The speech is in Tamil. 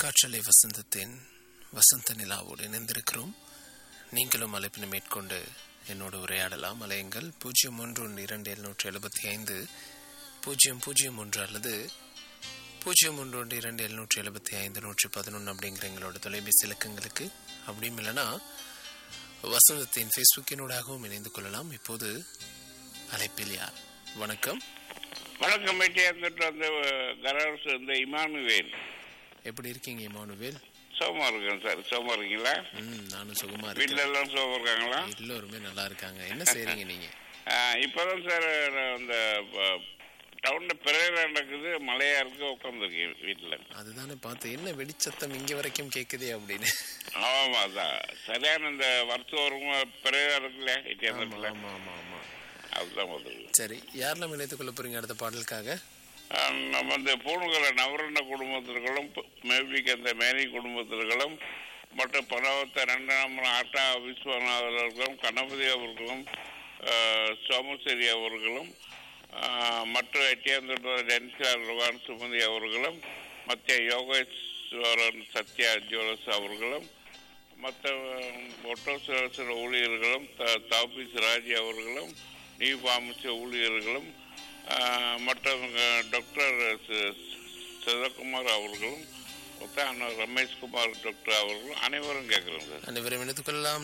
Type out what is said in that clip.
காற்றலை வசந்தத்தின் வசந்த நிலாவோடு இணைந்திருக்கிறோம் நீங்களும் அழைப்பினை மேற்கொண்டு என்னோடு உரையாடலாம் அலையுங்கள் பூஜ்ஜியம் ஒன்று ஒன்று இரண்டு எழுநூற்றி எழுபத்தி ஐந்து பூஜ்ஜியம் பூஜ்ஜியம் ஒன்று அல்லது பூஜ்ஜியம் ஒன்று ஒன்று இரண்டு எழுநூற்றி எழுபத்தி ஐந்து நூற்றி பதினொன்று அப்படிங்கிற எங்களோட தொலைபேசி இலக்கங்களுக்கு அப்படியும் இல்லைன்னா வசந்தத்தின் ஃபேஸ்புக்கினூடாகவும் இணைந்து கொள்ளலாம் இப்போது அழைப்பில் யார் வணக்கம் வணக்கம் மேட்டியா இருந்துட்டு அந்த கரர்ஸ் இந்த இமானுவேல் எப்படி இருக்கீங்க இமானுவேல் சோமா இருக்கேன் சார் சோமா இருக்கீங்களா ம் நானும் சுகமா வீட்டுல இருக்கேன் எல்லாம் சோமா இருக்காங்களா எல்லோருமே நல்லா இருக்காங்க என்ன செய்றீங்க நீங்க ஆ, இப்பதான் சார் நான் இந்த ப- டவுன்ல பிரேயர் நடக்குது மழையா இருக்கு உட்காந்துருக்கேன் வீட்டுல அதுதானே பார்த்து என்ன வெடிச்சத்தம் இங்க வரைக்கும் கேக்குதே அப்படின்னு ஆமா அதான் சரியான இந்த வருஷம் ஒரு பிரேயர் இருக்குல்ல ஆமா இட்டியாந்திரத்துல ஆமா ஆமா ஆமா அதுதான் வருது சரி யாரெல்லாம் இணைத்துக் கொள்ள போறீங்க அடுத்த பாடலுக்காக ஆ, நம்ம இந்த பூணுகளை நவரண்ட குடும்பத்திற்கும் மேபிக்கு அந்த மேரி குடும்பத்திற்கும் மற்றும் பரவத்த ரெண்டாம் ஆட்டா விஸ்வநாதர்களும் கணபதி அவர்களும் ஆ, சோமசேரி அவர்களும் ஆ, மற்றும் எட்டியாந்தோட்ட டென்சிலார் ருகான் சுமதி அவர்களும் மற்ற யோகேஸ்வரன் சத்யா ஜுவல்ஸ் அவர்களும் மற்ற ஒட்டோசர ஊழியர்களும் த- தாபி சிராஜி அவர்களும் நீ பாமிச்ச ஊழியர்களும் ஆஹ், மற்றவங்க டாக்டர் ச- சிவகுமார் அவர்களும் மொத்தம் ரமேஷ்குமார் டாக்டர் அவர்களும் அனைவரும் கேட்குறோம் சார் அனைவரும் இணைத்துக் கொள்ளலாம்